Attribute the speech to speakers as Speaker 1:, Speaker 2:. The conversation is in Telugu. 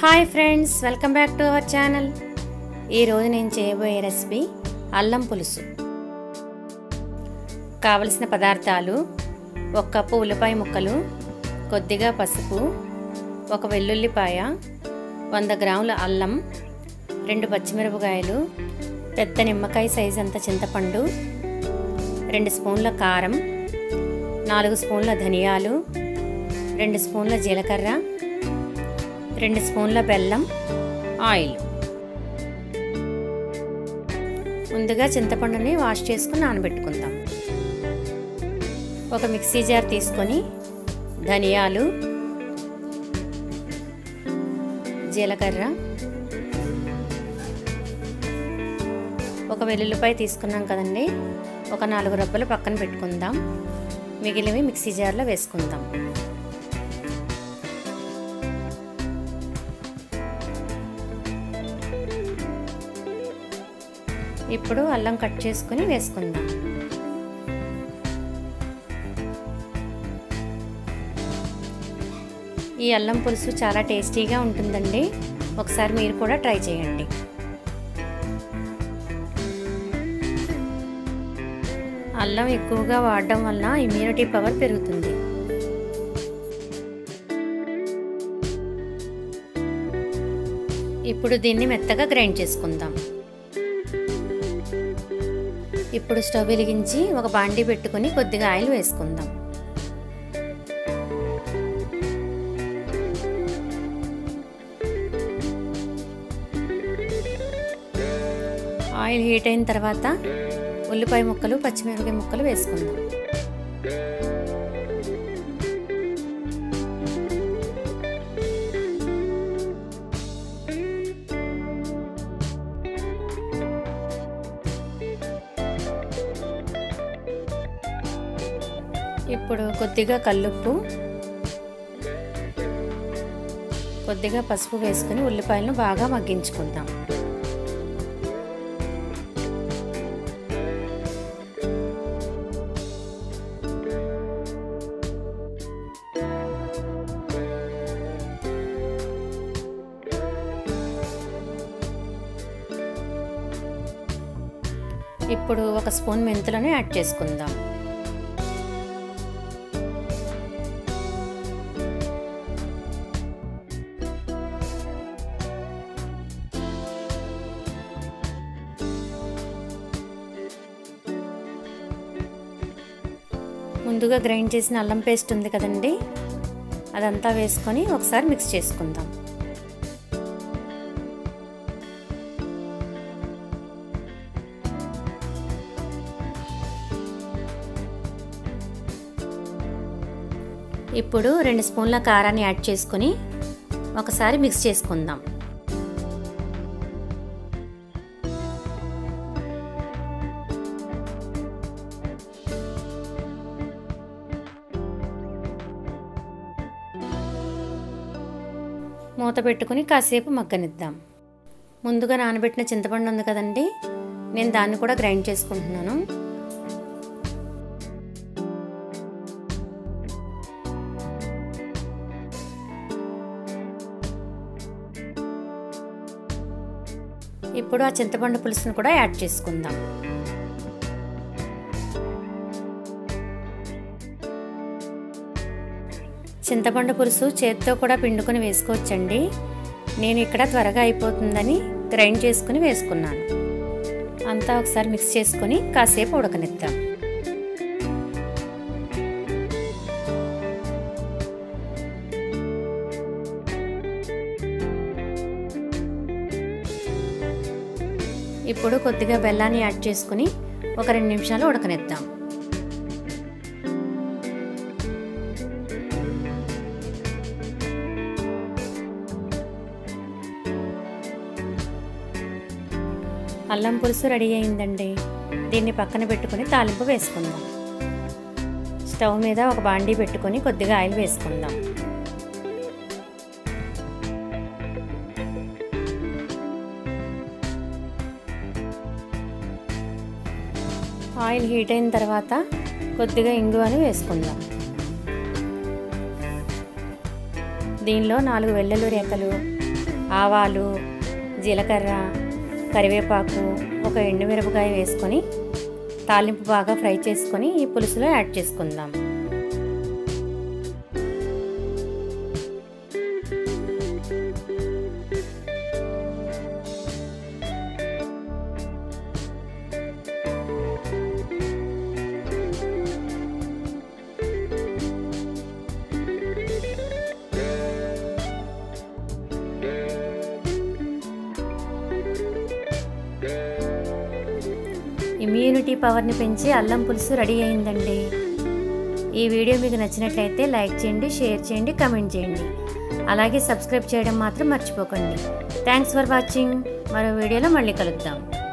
Speaker 1: hi friends welcome back to our channel ఈరోజు నేను చేయబోయే రెసిపీ అల్లం పులుసు కావలసిన పదార్థాలు ఒక కప్పు ఉల్లిపాయ ముక్కలు కొద్దిగా పసుపు ఒక వెల్లుల్లిపాయ వంద గ్రాముల అల్లం రెండు పచ్చిమిరపకాయలు పెద్ద నిమ్మకాయ సైజ్ అంత చింతపండు రెండు స్పూన్ల కారం నాలుగు స్పూన్ల ధనియాలు రెండు స్పూన్ల జీలకర్ర రెండు స్పూన్ల బెల్లం ఆయిల్ ముందుగా చింతపండుని వాష్ చేసుకుని నానబెట్టుకుందాం ఒక మిక్సీ జార్ తీసుకొని ధనియాలు జీలకర్ర ఒక వెల్లుల్లిపాయ తీసుకున్నాం కదండి ఒక నాలుగు రబ్బలు పక్కన పెట్టుకుందాం మిగిలినవి మిక్సీ జార్లో వేసుకుందాం ఇప్పుడు అల్లం కట్ చేసుకుని వేసుకుందాం ఈ అల్లం పులుసు చాలా టేస్టీగా ఉంటుందండి ఒకసారి మీరు కూడా ట్రై చేయండి అల్లం ఎక్కువగా వాడడం వల్ల ఇమ్యూనిటీ పవర్ పెరుగుతుంది ఇప్పుడు దీన్ని మెత్తగా గ్రైండ్ చేసుకుందాం ఇప్పుడు స్టవ్ వెలిగించి ఒక బాండీ పెట్టుకుని కొద్దిగా ఆయిల్ వేసుకుందాం ఆయిల్ హీట్ అయిన తర్వాత ఉల్లిపాయ ముక్కలు పచ్చిమిరపకాయ ముక్కలు వేసుకుందాం ఇప్పుడు కొద్దిగా కల్లుప్పు కొద్దిగా పసుపు వేసుకుని ఉల్లిపాయలను బాగా మగ్గించుకుందాం ఇప్పుడు ఒక స్పూన్ మెంతులను యాడ్ చేసుకుందాం ముందుగా గ్రైండ్ చేసిన అల్లం పేస్ట్ ఉంది కదండి అదంతా వేసుకొని ఒకసారి మిక్స్ చేసుకుందాం ఇప్పుడు రెండు స్పూన్ల కారాన్ని యాడ్ చేసుకొని ఒకసారి మిక్స్ చేసుకుందాం మూత పెట్టుకుని కాసేపు మగ్గనిద్దాం ముందుగా నానబెట్టిన చింతపండు ఉంది కదండి నేను దాన్ని కూడా గ్రైండ్ చేసుకుంటున్నాను ఇప్పుడు ఆ చింతపండు పులుసును కూడా యాడ్ చేసుకుందాం చింతపండు పులుసు చేత్తో కూడా పిండుకొని వేసుకోవచ్చండి నేను ఇక్కడ త్వరగా అయిపోతుందని గ్రైండ్ చేసుకుని వేసుకున్నాను అంతా ఒకసారి మిక్స్ చేసుకొని కాసేపు ఉడకనిద్దాం ఇప్పుడు కొద్దిగా బెల్లాన్ని యాడ్ చేసుకుని ఒక రెండు నిమిషాలు ఉడకనిద్దాం అల్లం పులుసు రెడీ అయిందండి దీన్ని పక్కన పెట్టుకుని తాలింపు వేసుకుందాం స్టవ్ మీద ఒక బాండీ పెట్టుకొని కొద్దిగా ఆయిల్ వేసుకుందాం ఆయిల్ హీట్ అయిన తర్వాత కొద్దిగా ఇంగువని వేసుకుందాం దీనిలో నాలుగు వెల్లుల్లి రేఖలు ఆవాలు జీలకర్ర కరివేపాకు ఒక ఎండుమిరపకాయ వేసుకొని తాలింపు బాగా ఫ్రై చేసుకొని ఈ పులుసులో యాడ్ చేసుకుందాం ఇమ్యూనిటీ పవర్ని పెంచి అల్లం పులుసు రెడీ అయిందండి ఈ వీడియో మీకు నచ్చినట్లయితే లైక్ చేయండి షేర్ చేయండి కమెంట్ చేయండి అలాగే సబ్స్క్రైబ్ చేయడం మాత్రం మర్చిపోకండి థ్యాంక్స్ ఫర్ వాచింగ్ మరో వీడియోలో మళ్ళీ కలుద్దాం